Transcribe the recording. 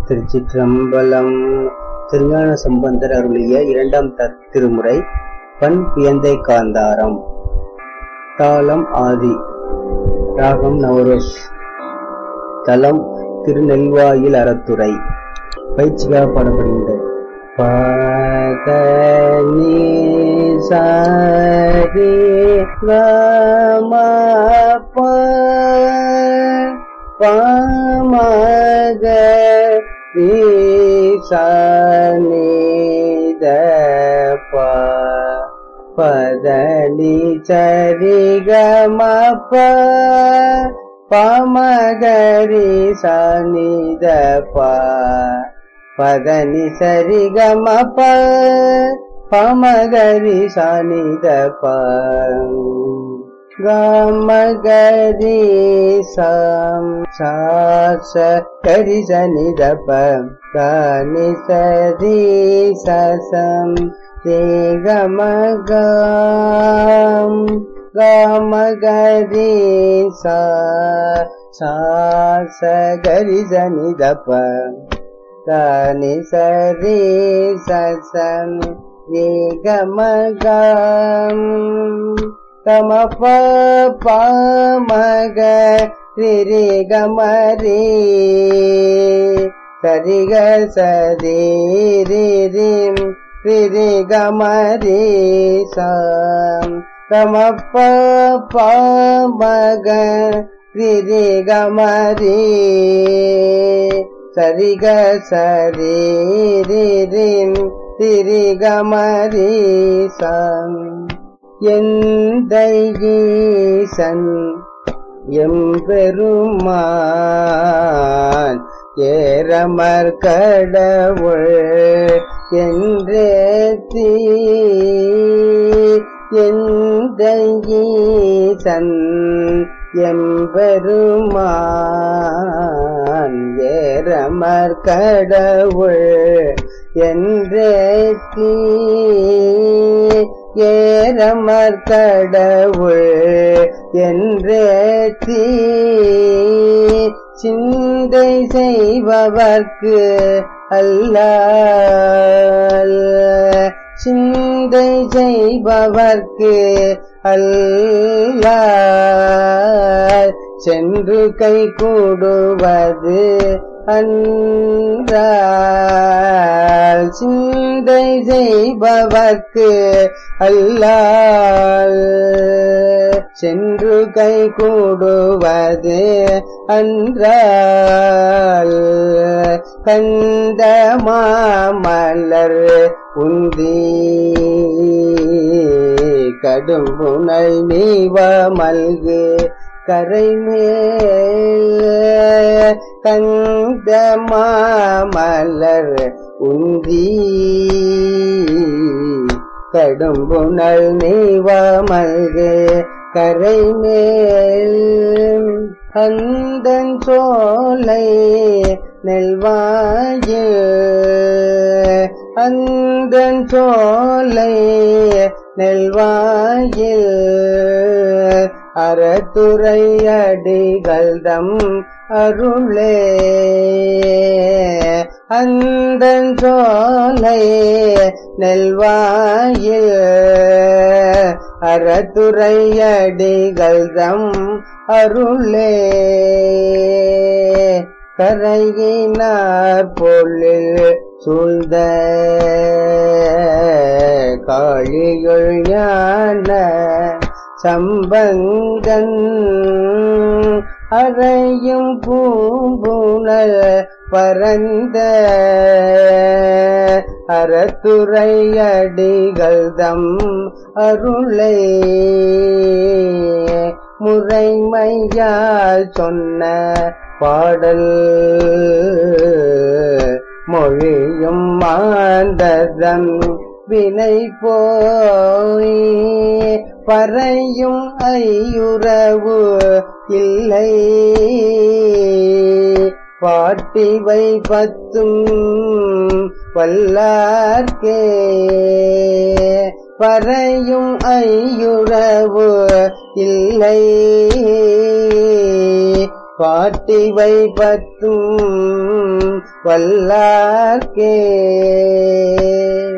திருச்சிற்றம்பலம் திருஞான சம்பந்தர் அருளிய இரண்டாம் த- திருமுறை பண் பியந்தை காந்தாரம் தாளம் ஆதி ராகம் நவரோஸ் தலம் திருநெல்வாயில் அறத்துறை பயிற்சிக்காக பாடப்படுகின்றது பத நீ சாரி கம ப பமக ஈசானித ப பதனி சரி கம ப பமகரி சனித ப பதனி சரி கம ப பமகரி சனித ப கமகரி சம் சாச கரி சனித ப கனி சரி சசம் கமகம் கமகரி சா சாச கரி சனித ப கனி சரி சசம் கமகம் கம ப மக ரிரி கமரி சரிக சரி ரிரி ரிரி கமரி சாம் கம ப மக ரிரி கமரி சரிக சரி ரிரி ரிரி கமரி சாம் எந்தையீசன் எம்பெருமான் ஏரமர் கடவுள் என்றேத்தி எந்தையீசன் எம்பெருமான் ஏரமர் கடவுள் என்றேத்தி ஏரமர் கடவுள் என்றேத்தி சிந்தை செய்பவர்க்கு அல்ல சிந்தை செய்பவர்க்கு அல்ல சென்று கை கூடுவது அன்றால் சிந்தை செய்பவர்க்கு அல்லால் சென்று கை கூடுவது அன்றால் கண்ட மாமலர் உந்தி கடும்புனல் நீவ மல்கு கரை மேல் கண்ட மாமலர் உந்தி கடும்புணல் நீவ மல்கு கரை மேல் அந்தன் சோலை நெல்வாயில் அந்தன் சோலை நெல்வாயில் அறத்துறை அடிகள்தம் அருளே அந்தன் சோலை நெல்வாயில் அறத்துறை அடிகள்தம் அருளே கரையினார் பொருள் சூழ்ந்த காளியுள் ஞான சம்பந்தன் அறையும் பூம்புணல் பரந்த அறத்துறை அடிகள் தம் அருளை முறைமையால் சொன்ன பாடல் மொழியும் மாந்ததம் வினை போய் பறையும் ஐயுறவு இல்லை பாட்டிவை பத்தும் வல்லார்க்கே பறையும் ஐயுறவு இல்லை பாட்டிவை பத்தும் வல்லார்க்கே